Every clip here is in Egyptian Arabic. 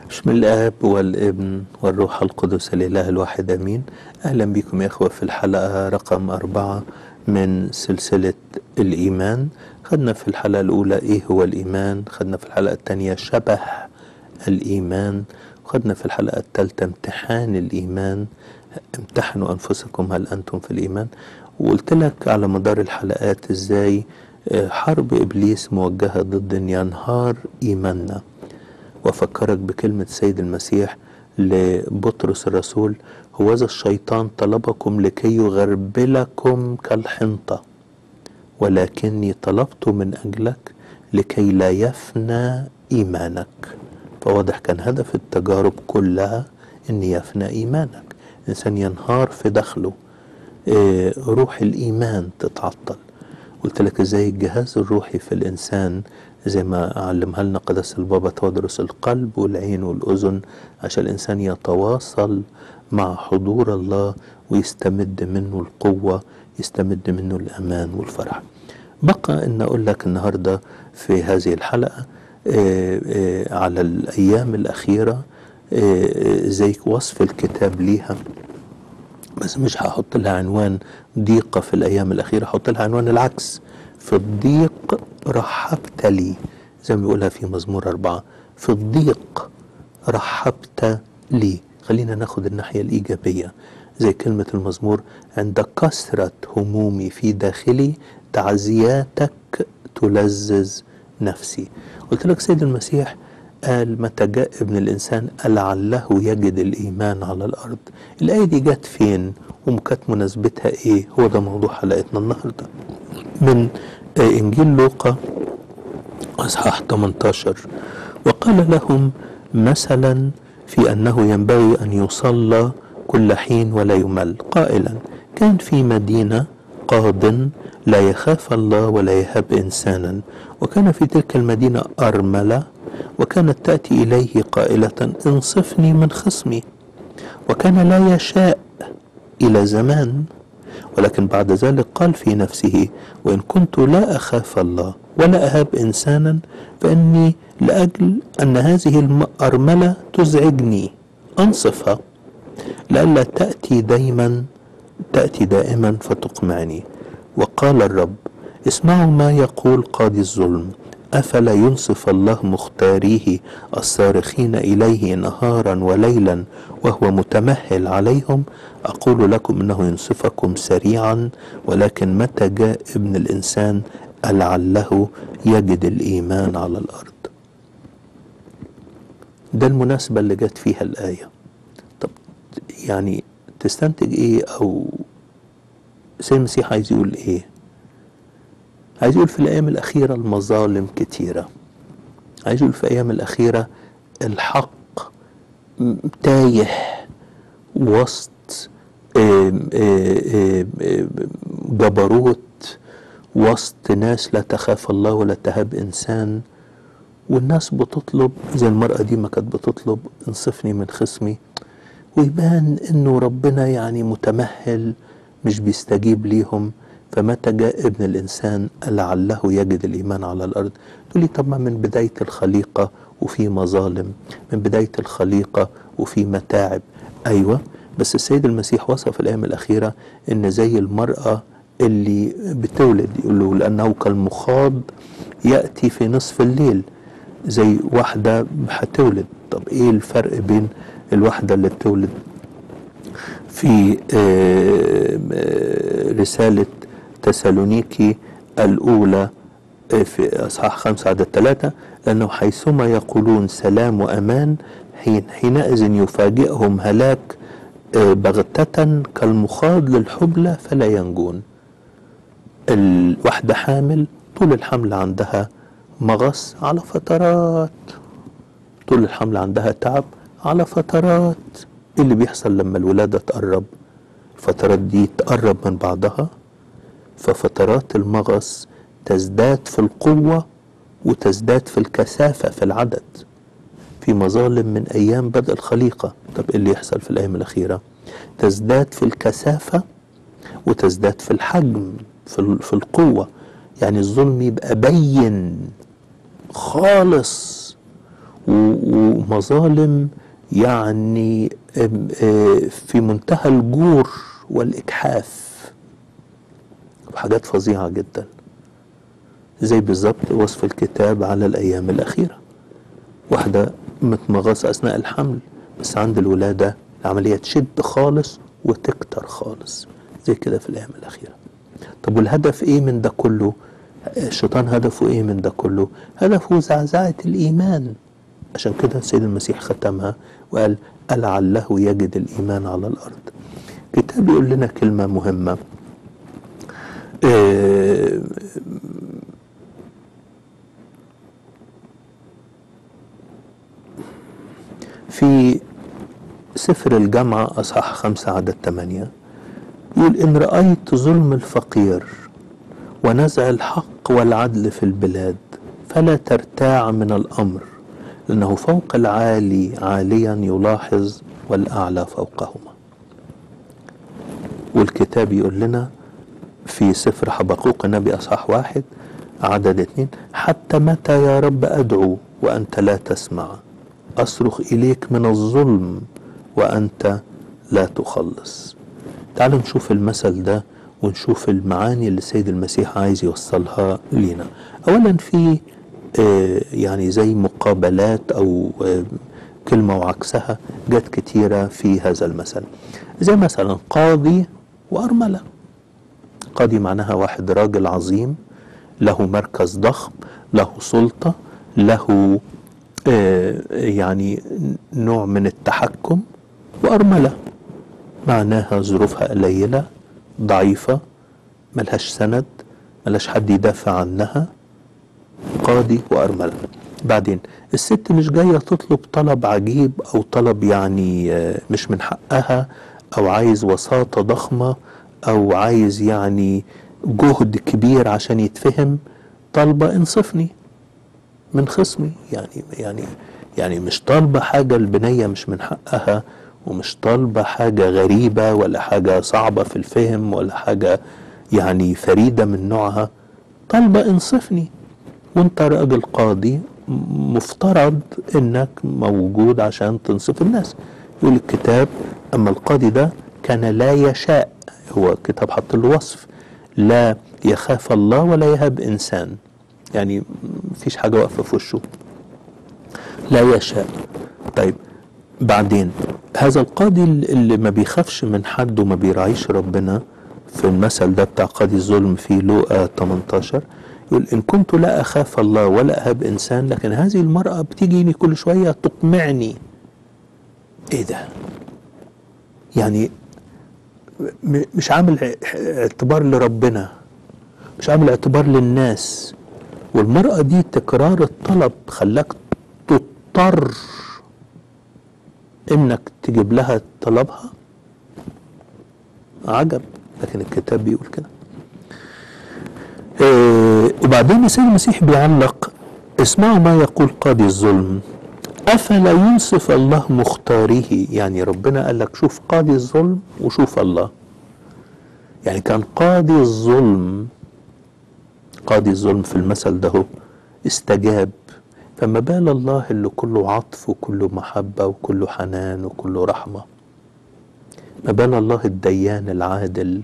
بسم الآب والابن والروح القدس الإله الواحد أمين أهلا بكم يا أخوة في الحلقة رقم أربعة من سلسلة الإيمان خدنا في الحلقة الأولى إيه هو الإيمان خدنا في الحلقة الثانية شبه الإيمان خدنا في الحلقة الثالثة امتحان الإيمان امتحنوا أنفسكم هل أنتم في الإيمان وقلت لك على مدار الحلقات إزاي آه، حرب إبليس موجهة ضد أن ينهار إيماننا وأفكرك بكلمة سيد المسيح لبطرس الرسول هوذا الشيطان طلبكم لكي يغربلكم كالحنطة ولكني طلبت من أجلك لكي لا يفنى إيمانك فواضح كان هدف التجارب كلها أن يفنى إيمانك الإنسان ينهار في داخله آه، روح الإيمان تتعطل قلت لك ازاي الجهاز الروحي في الانسان زي ما علمها لنا قدس البابا تودرس القلب والعين والاذن عشان الانسان يتواصل مع حضور الله ويستمد منه القوه يستمد منه الامان والفرح بقى ان اقول لك النهارده في هذه الحلقه آه، آه، على الايام الاخيره آه، زي وصف الكتاب ليها بس مش هحط لها عنوان ضيقة في الأيام الأخيرة هحط لها عنوان العكس في الضيق رحبت لي زي ما بيقولها في مزمور أربعة في الضيق رحبت لي خلينا ناخد الناحية الإيجابية زي كلمة المزمور عند كثرة همومي في داخلي تعزياتك تلذذ نفسي قلت لك سيد المسيح قال متى جاء ابن الإنسان لعله يجد الإيمان على الأرض الآية دي جت فين وكانت مناسبتها إيه هو ده موضوع حلقتنا النهاردة من آه، إنجيل لوقا أصحاح 18 وقال لهم مثلا في أنه ينبغي أن يصلى كل حين ولا يمل قائلا كان في مدينة قاض لا يخاف الله ولا يهاب إنسانا وكان في تلك المدينة أرملة وكانت تأتي إليه قائلة انصفني من خصمي وكان لا يشاء إلى زمان ولكن بعد ذلك قال في نفسه وإن كنت لا أخاف الله ولا أهاب إنسانا فإني لأجل أن هذه الأرملة تزعجني أنصفها لئلا تأتي دائما تأتي دائما فتقمعني وقال الرب اسمعوا ما يقول قاضي الظلم أفلا ينصف الله مختاريه الصارخين إليه نهارا وليلا وهو متمهل عليهم أقول لكم إنه ينصفكم سريعا ولكن متى جاء ابن الإنسان لعله يجد الإيمان على الأرض ده المناسبة اللي جت فيها الآية طب يعني تستنتج إيه أو سيد المسيح عايز يقول إيه عايز يقول في الأيام الأخيرة المظالم كتيرة عايز يقول في الأيام الأخيرة الحق م- تايه وسط آم، آم، آم، جبروت وسط ناس لا تخاف الله ولا تهاب إنسان والناس بتطلب زي المرأة دي ما كانت بتطلب انصفني من خصمي ويبان انه ربنا يعني متمهل مش بيستجيب ليهم فمتى جاء ابن الانسان لعله يجد الايمان على الارض تقول لي طب ما من بدايه الخليقه وفي مظالم من بدايه الخليقه وفي متاعب ايوه بس السيد المسيح وصف الايام الاخيره ان زي المراه اللي بتولد يقول له لانه كالمخاض ياتي في نصف الليل زي واحده هتولد طب ايه الفرق بين الواحده اللي بتولد في آه، آه، رسالة تسالونيكي الأولى آه، في أصحاح خمسة عدد ثلاثة لأنه حيثما يقولون سلام وأمان حين حينئذ يفاجئهم هلاك آه، بغتة كالمخاض للحبلى فلا ينجون الواحدة حامل طول الحمل عندها مغص على فترات طول الحمل عندها تعب على فترات ايه اللي بيحصل لما الولادة تقرب الفترات دي تقرب من بعضها ففترات المغص تزداد في القوة وتزداد في الكثافة في العدد في مظالم من أيام بدء الخليقة طب إيه اللي يحصل في الأيام الأخيرة تزداد في الكثافة وتزداد في الحجم في, ال- في القوة يعني الظلم يبقى بين خالص و- ومظالم يعني آم، آه، في منتهى الجور والإجحاف وحاجات فظيعة جدا زي بالظبط وصف الكتاب على الأيام الأخيرة واحدة متمغصة أثناء الحمل بس عند الولادة العملية تشد خالص وتكتر خالص زي كده في الأيام الأخيرة طب والهدف إيه من ده كله الشيطان هدفه إيه من ده كله هدفه زعزعة الإيمان عشان كده السيد المسيح ختمها وقال ألعله يجد الإيمان على الأرض الكتاب يقول لنا كلمة مهمة آه، في سفر الجامعة أصحاح خمسة عدد ثمانية يقول إن رأيت ظلم الفقير ونزع الحق والعدل في البلاد فلا ترتاع من الأمر لأنه فوق العالي عاليا يلاحظ والأعلى فوقهما والكتاب يقول لنا في سفر حبقوق النبي أصحاح واحد عدد اثنين حتى متى يا رب أدعو وأنت لا تسمع أصرخ إليك من الظلم وأنت لا تخلص تعالوا نشوف المثل ده ونشوف المعاني اللي السيد المسيح عايز يوصلها لينا أولا في آه، يعني زي مقابلات أو آه، كلمة وعكسها جت كتيرة في هذا المثل زي مثلا قاضي وأرملة قاضي معناها واحد راجل عظيم له مركز ضخم له سلطة له آه، يعني نوع من التحكم وأرملة معناها ظروفها قليلة ضعيفة ملهاش سند ملهاش حد يدافع عنها قاضي وأرملة بعدين الست مش جاية تطلب طلب عجيب أو طلب يعني آه، مش من حقها أو عايز وساطة ضخمة أو عايز يعني جهد كبير عشان يتفهم طالبة انصفني من خصمي يعني يعني يعني مش طالبة حاجة البنية مش من حقها ومش طالبة حاجة غريبة ولا حاجة صعبة في الفهم ولا حاجة يعني فريدة من نوعها طالبة انصفني وانت راجل قاضي م- مفترض انك موجود عشان تنصف الناس يقول الكتاب اما القاضي ده كان لا يشاء هو الكتاب حط له وصف لا يخاف الله ولا يهاب انسان يعني مفيش حاجه واقفه في وشه لا يشاء طيب بعدين هذا القاضي اللي ما بيخافش من حد وما بيراعيش ربنا في المثل ده بتاع قاضي الظلم في لوقا 18 يقول إن كنت لا أخاف الله ولا أهب إنسان لكن هذه المرأة بتيجيني كل شوية تقمعني إيه ده يعني م- مش عامل ع- اعتبار لربنا مش عامل اعتبار للناس والمرأة دي تكرار الطلب خلاك تضطر انك تجيب لها طلبها عجب لكن الكتاب بيقول كده إيه وبعدين السيد المسيح بيعلق اسمعوا ما يقول قاضي الظلم افلا ينصف الله مختاره يعني ربنا قال لك شوف قاضي الظلم وشوف الله يعني كان قاضي الظلم قاضي الظلم في المثل ده هو استجاب فما بال الله اللي كله عطف وكله محبة وكله حنان وكله رحمة ما بال الله الديان العادل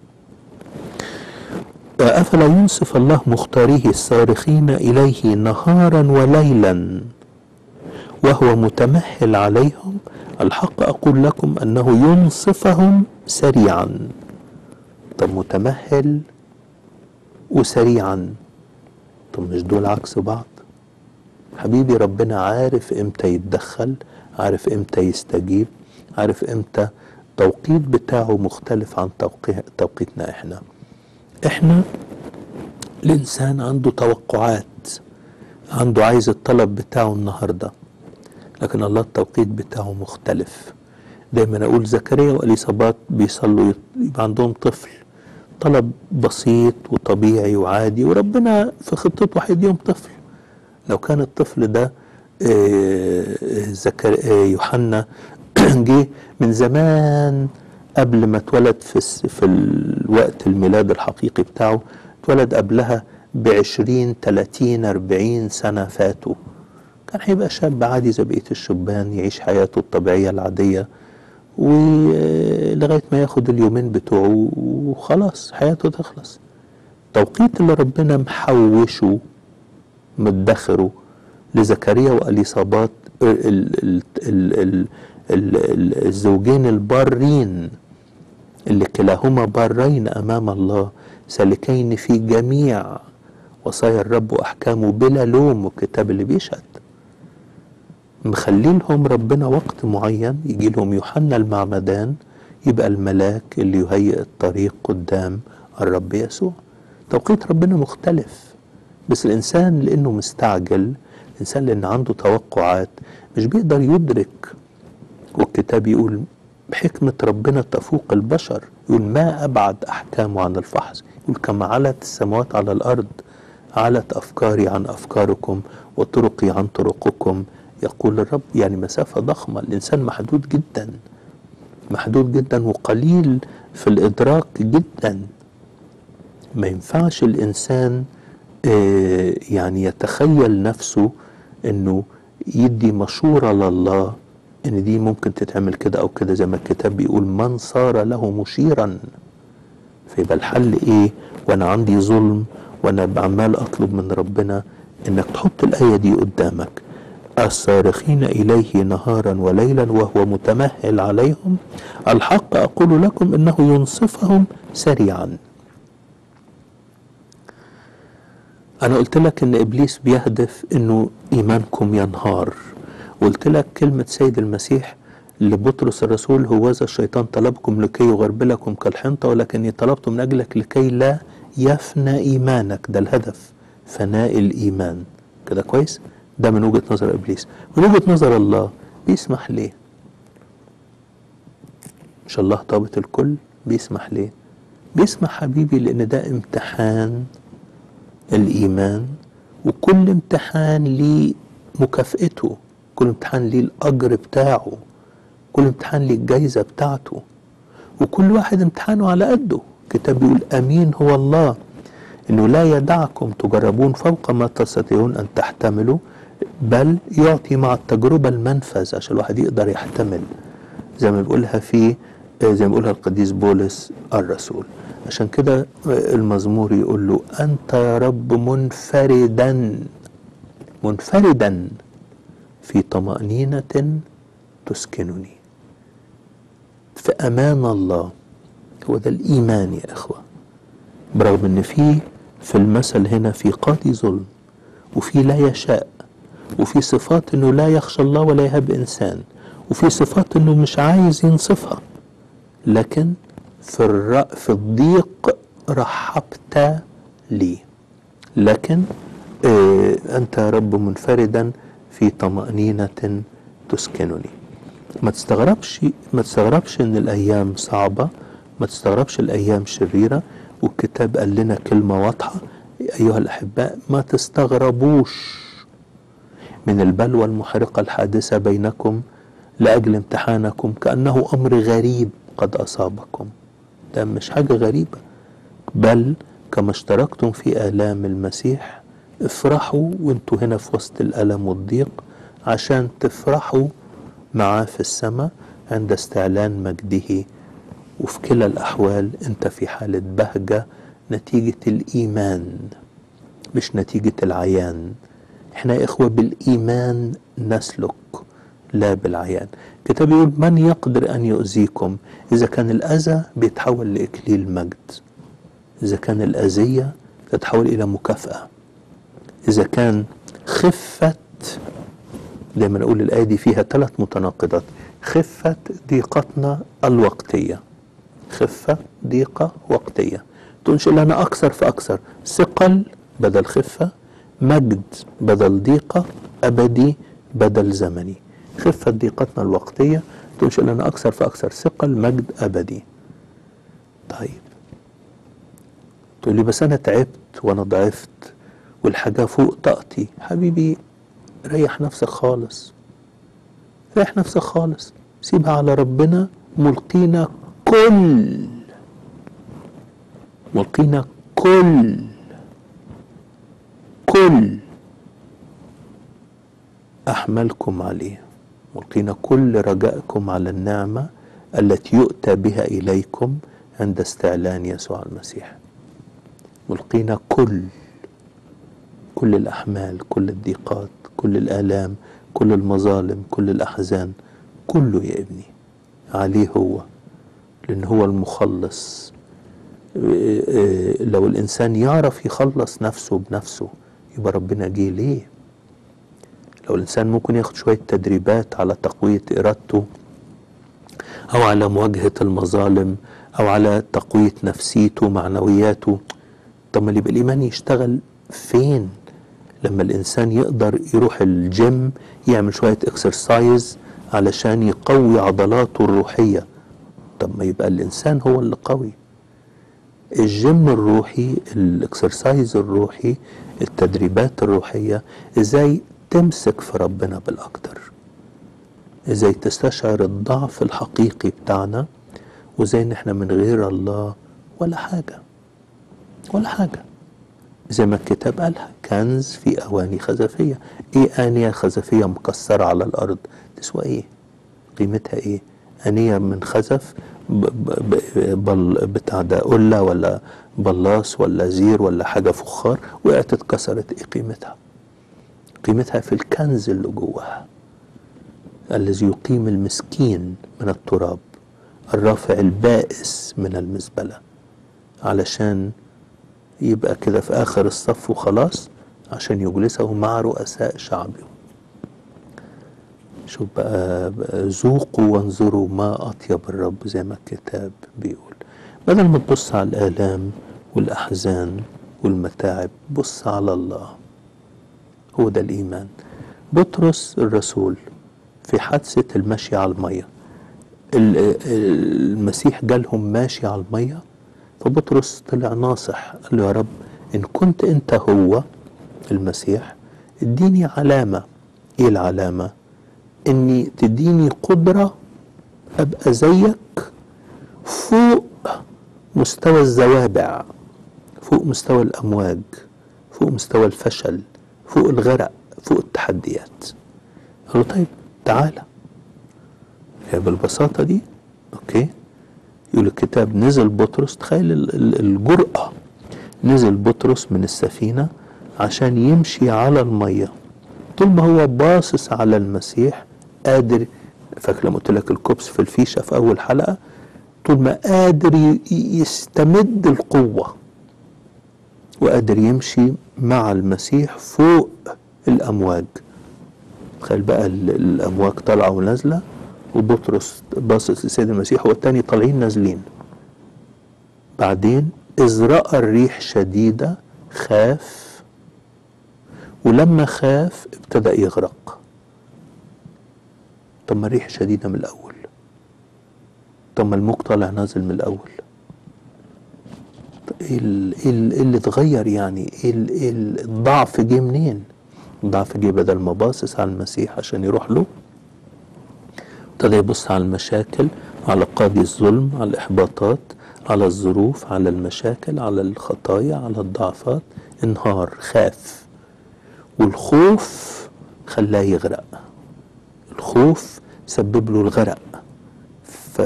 أفلا ينصف الله مختاريه الصارخين إليه نهارا وليلا وهو متمهل عليهم الحق أقول لكم أنه ينصفهم سريعا طب متمهل وسريعا طب مش دول عكس بعض حبيبي ربنا عارف امتى يتدخل عارف امتى يستجيب عارف امتى التوقيت بتاعه مختلف عن توقي- توقيتنا احنا احنا الانسان عنده توقعات عنده عايز الطلب بتاعه النهارده لكن الله التوقيت بتاعه مختلف دايما اقول زكريا واليصابات بيصلوا يط- يبقى عندهم طفل طلب بسيط وطبيعي وعادي وربنا في خطته هيديهم طفل لو كان الطفل ده آه، زكر آه، يوحنا جه من زمان قبل ما اتولد في الس- في الوقت الميلاد الحقيقي بتاعه اتولد قبلها بعشرين تلاتين أربعين سنة فاتوا كان هيبقى شاب عادي زي بقية الشبان يعيش حياته الطبيعية العادية ولغاية ما ياخد اليومين بتوعه وخلاص حياته تخلص التوقيت اللي ربنا محوشه مدخره لزكريا واليصابات ال- ال- ال- ال- ال- ال- الزوجين البارين اللي كلاهما بارين امام الله سالكين في جميع وصايا الرب واحكامه بلا لوم والكتاب اللي بيشهد مخليلهم ربنا وقت معين يجي لهم يوحنا المعمدان يبقى الملاك اللي يهيئ الطريق قدام الرب يسوع توقيت ربنا مختلف بس الانسان لانه مستعجل الانسان لان عنده توقعات مش بيقدر يدرك والكتاب يقول بحكمة ربنا تفوق البشر يقول ما أبعد أحكامه عن الفحص يقول كما علت السماوات على الأرض علت أفكاري عن أفكاركم وطرقي عن طرقكم يقول الرب يعني مسافة ضخمة الإنسان محدود جدا محدود جدا وقليل في الإدراك جدا ما ينفعش الإنسان آه، يعني يتخيل نفسه إنه يدي مشورة لله إن دي ممكن تتعمل كده أو كده زي ما الكتاب بيقول من صار له مشيرا فيبقى الحل إيه وأنا عندي ظلم وأنا عمال أطلب من ربنا إنك تحط الآية دي قدامك الصارخين إليه نهارا وليلا وهو متمهل عليهم الحق أقول لكم إنه ينصفهم سريعا أنا قلت لك إن إبليس بيهدف إنه إيمانكم ينهار قلت لك كلمة سيد المسيح لبطرس الرسول هوذا الشيطان طلبكم لكي يغربلكم كالحنطة ولكني طلبت من أجلك لكي لا يفنى إيمانك ده الهدف فناء الإيمان كده كويس ده من وجهة نظر إبليس من وجهة نظر الله بيسمح ليه مش الله ضابط الكل بيسمح ليه بيسمح حبيبي لأن ده امتحان الإيمان وكل امتحان ليه مكافئته كل امتحان ليه الأجر بتاعه كل امتحان ليه الجايزة بتاعته وكل واحد امتحانه على قده كتاب بيقول أمين هو الله إنه لا يدعكم تجربون فوق ما تستطيعون أن تحتملوا بل يعطي مع التجربة المنفذ عشان الواحد يقدر يحتمل زي ما بيقولها في زي ما بيقولها القديس بولس الرسول عشان كده المزمور يقول له أنت يا رب منفردا منفردا في طمأنينة تسكنني في أمان الله هو ده الإيمان يا إخوة برغم إن في في المثل هنا في قاضي ظلم وفي لا يشاء وفي صفات إنه لا يخشى الله ولا يهب إنسان وفي صفات إنه مش عايز ينصفها لكن في الر... في الضيق رحبت لي لكن آه أنت يا رب منفردا في طمأنينة تسكنني ما تستغربش ما تستغربش ان الايام صعبه ما تستغربش الايام شريره والكتاب قال لنا كلمه واضحه ايها الاحباء ما تستغربوش من البلوى المحرقه الحادثه بينكم لاجل امتحانكم كانه امر غريب قد اصابكم ده مش حاجه غريبه بل كما اشتركتم في الام المسيح افرحوا وانتوا هنا في وسط الالم والضيق عشان تفرحوا معاه في السماء عند استعلان مجده وفي كلا الأحوال أنت في حالة بهجة نتيجة الإيمان مش نتيجة العيان احنا يا إخوة بالإيمان نسلك لا بالعيان كتاب يقول من يقدر أن يؤذيكم إذا كان الأذى بيتحول لإكليل مجد إذا كان الأذية تتحول إلى مكافأة إذا كان خفة دايما اقول الايه دي فيها ثلاث متناقضات خفه ضيقتنا الوقتيه خفه ضيقه وقتيه تنشئ لنا اكثر فاكثر ثقل بدل خفه مجد بدل ضيقه ابدي بدل زمني خفه ضيقتنا الوقتيه تنشئ لنا اكثر فاكثر ثقل مجد ابدي طيب تقول لي بس انا تعبت وانا ضعفت والحاجه فوق طاقتي حبيبي ريح نفسك خالص ريح نفسك خالص سيبها على ربنا ملقينا كل ملقينا كل كل أحملكم عليه ملقين كل رجائكم على النعمة التي يؤتى بها إليكم عند استعلان يسوع المسيح ملقين كل كل الأحمال كل الضيقات كل الآلام كل المظالم كل الأحزان كله يا ابني عليه هو لأن هو المخلص إيه إيه لو الإنسان يعرف يخلص نفسه بنفسه يبقى ربنا جه ليه لو الإنسان ممكن ياخد شوية تدريبات على تقوية إرادته أو على مواجهة المظالم أو على تقوية نفسيته معنوياته طب ما اللي يبقى الإيمان يشتغل فين لما الإنسان يقدر يروح الجيم يعمل شوية اكسرسايز علشان يقوي عضلاته الروحية طب ما يبقى الإنسان هو اللي قوي الجيم الروحي الاكسرسايز الروحي التدريبات الروحية ازاي تمسك في ربنا بالاكتر ازاي تستشعر الضعف الحقيقي بتاعنا وازاي ان احنا من غير الله ولا حاجة ولا حاجة زي ما الكتاب قالها كنز في اواني خزفية ايه انية خزفية مكسرة على الارض تسوى ايه قيمتها ايه انية من خزف ب ب بل بتاع ده قلة ولا بلاص ولا زير ولا حاجة فخار وقعت اتكسرت ايه قيمتها قيمتها في الكنز اللي جواها الذي يقيم المسكين من التراب الرافع البائس من المزبلة علشان يبقى كده في آخر الصف وخلاص عشان يجلسه مع رؤساء شعبه شوف بقى, بقى ذوقوا وانظروا ما أطيب الرب زي ما الكتاب بيقول بدل ما تبص على الآلام والأحزان والمتاعب بص على الله هو ده الإيمان بطرس الرسول في حادثة المشي على المية المسيح جالهم ماشي على المية فبطرس طلع ناصح قال له يا رب إن كنت أنت هو المسيح اديني علامة إيه العلامة إني تديني قدرة أبقى زيك فوق مستوى الزوابع فوق مستوى الأمواج فوق مستوى الفشل فوق الغرق فوق التحديات قال له طيب تعالى هي بالبساطة دي أوكي يقول الكتاب نزل بطرس تخيل الجرأة نزل بطرس من السفينة عشان يمشي على المية طول ما هو باصص على المسيح قادر فاكر لما قلت لك الكوبس في الفيشة في أول حلقة طول ما قادر يستمد القوة وقادر يمشي مع المسيح فوق الأمواج تخيل بقى الأمواج طالعة ونازلة وبطرس باصص لسيد المسيح والتاني طالعين نازلين بعدين إذ رأى الريح شديدة خاف ولما خاف ابتدأ يغرق طب ما الريح شديدة من الأول طب ما الموج طالع نازل من الأول ايه اللي اتغير يعني ايه الضعف جه منين الضعف جه بدل ما باصص على المسيح عشان يروح له ابتدى يبص على المشاكل على قاضي الظلم على الاحباطات على الظروف على المشاكل على الخطايا على الضعفات انهار خاف والخوف خلاه يغرق الخوف سبب له الغرق ف...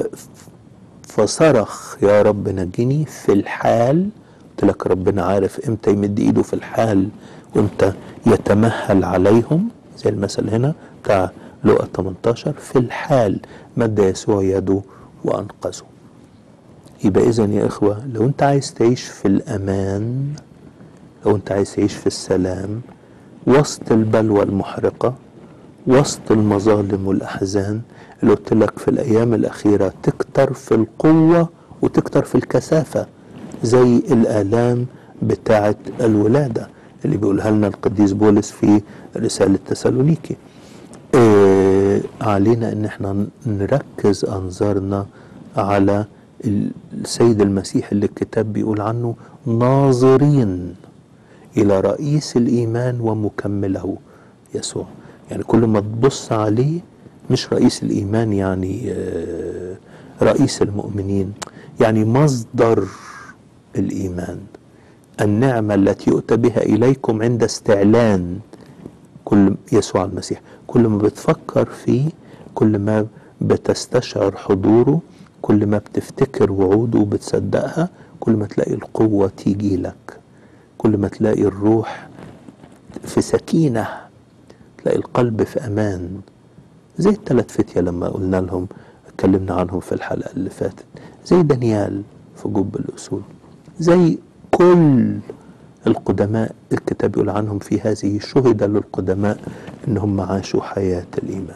فصرخ يا رب نجني في الحال قلت لك ربنا عارف امتى يمد ايده في الحال وامتى يتمهل عليهم زي المثل هنا بتاع لقى 18 في الحال مد يسوع يده وانقذه يبقى اذا يا اخوه لو انت عايز تعيش في الامان لو انت عايز تعيش في السلام وسط البلوى المحرقه وسط المظالم والاحزان اللي قلت لك في الايام الاخيره تكتر في القوه وتكتر في الكثافه زي الالام بتاعه الولاده اللي بيقولها لنا القديس بولس في رساله تسالونيكي إيه علينا ان احنا نركز انظارنا على السيد المسيح اللي الكتاب بيقول عنه ناظرين الى رئيس الايمان ومكمله يسوع يعني كل ما تبص عليه مش رئيس الايمان يعني رئيس المؤمنين يعني مصدر الايمان النعمه التي يؤتى بها اليكم عند استعلان كل يسوع المسيح كل ما بتفكر فيه كل ما بتستشعر حضوره كل ما بتفتكر وعوده وبتصدقها كل ما تلاقي القوة تيجي لك كل ما تلاقي الروح في سكينة تلاقي القلب في أمان زي الثلاث فتية لما قلنا لهم اتكلمنا عنهم في الحلقة اللي فاتت زي دانيال في جب الأسود زي كل القدماء الكتاب يقول عنهم في هذه شهد للقدماء انهم عاشوا حياة الايمان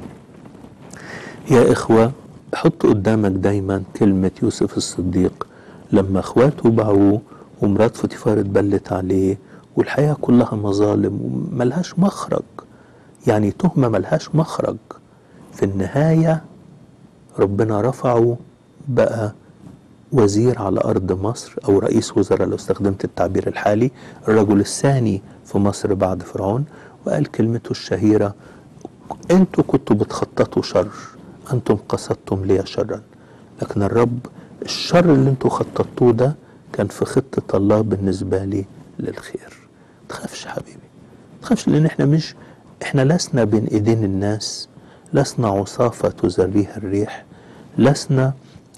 يا اخوة حط قدامك دايما كلمة يوسف الصديق لما اخواته باعوه ومرات فوتيفار اتبلت عليه والحياة كلها مظالم وملهاش مخرج يعني تهمة ملهاش مخرج في النهاية ربنا رفعه بقى وزير على أرض مصر أو رئيس وزراء لو استخدمت التعبير الحالي الرجل الثاني في مصر بعد فرعون وقال كلمته الشهيرة أنتوا كنتوا بتخططوا شر أنتم قصدتم لي شرا لكن الرب الشر اللي أنتوا خططتوه ده كان في خطة الله بالنسبة لي للخير تخافش حبيبي تخافش لأن احنا مش احنا لسنا بين ايدين الناس لسنا عصافة تزريها الريح لسنا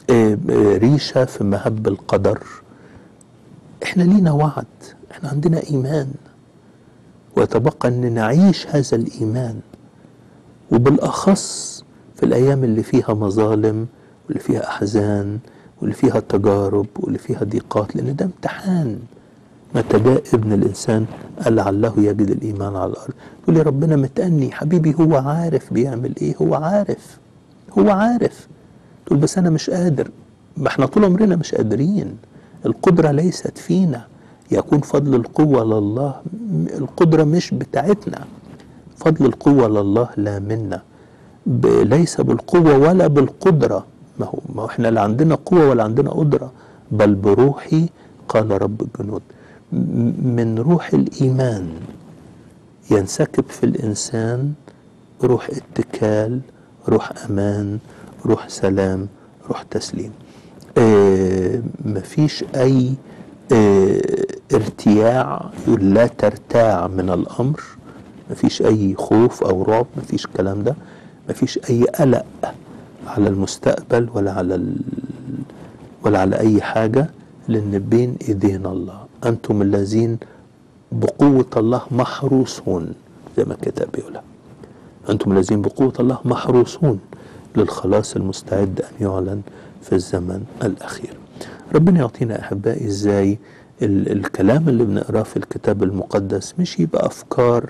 ريشة في مهب القدر احنا لينا وعد احنا عندنا ايمان ويتبقى ان نعيش هذا الايمان وبالاخص في الايام اللي فيها مظالم واللي فيها احزان واللي فيها تجارب واللي فيها ضيقات لان ده امتحان متى جاء ابن الانسان قال لعله يجد الايمان على الارض تقول لي ربنا متأني حبيبي هو عارف بيعمل ايه هو عارف هو عارف تقول بس انا مش قادر ما احنا طول عمرنا مش قادرين القدرة ليست فينا يكون فضل القوة لله القدرة مش بتاعتنا فضل القوة لله لا منا ليس بالقوة ولا بالقدرة ما هو ما هو احنا لا عندنا قوة ولا عندنا قدرة بل بروحي قال رب الجنود من روح الإيمان ينسكب في الإنسان روح اتكال روح أمان روح سلام روح تسليم اه مفيش أي اه ارتياع يقول لا ترتاع من الأمر مفيش أي خوف أو رعب مفيش الكلام ده مفيش أي قلق على المستقبل ولا على ال... ولا على أي حاجة لأن بين إيدينا الله أنتم الذين بقوة الله محروسون زي ما الكتاب بيقولها أنتم الذين بقوة الله محروسون للخلاص المستعد أن يعلن في الزمن الأخير ربنا يعطينا أحبائي إزاي ال الكلام اللي بنقراه في الكتاب المقدس مش يبقى أفكار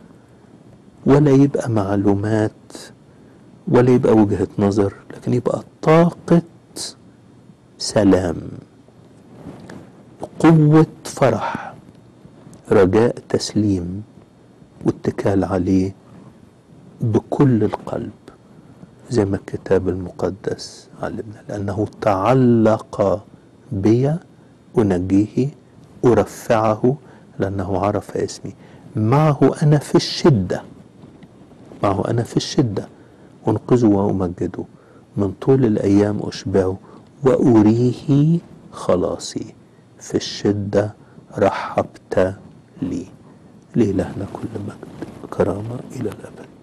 ولا يبقى معلومات ولا يبقى وجهة نظر لكن يبقى طاقة سلام قوة فرح رجاء تسليم واتكال عليه بكل القلب زي ما الكتاب المقدس علمنا لأنه تعلق بي أنجيه أرفعه لأنه عرف اسمي معه أنا في الشدة معه أنا في الشدة أنقذه وأمجده من طول الأيام أشبعه وأريه خلاصي في الشدة رحبت لي لإلهنا كل مجد كرامة إلى الأبد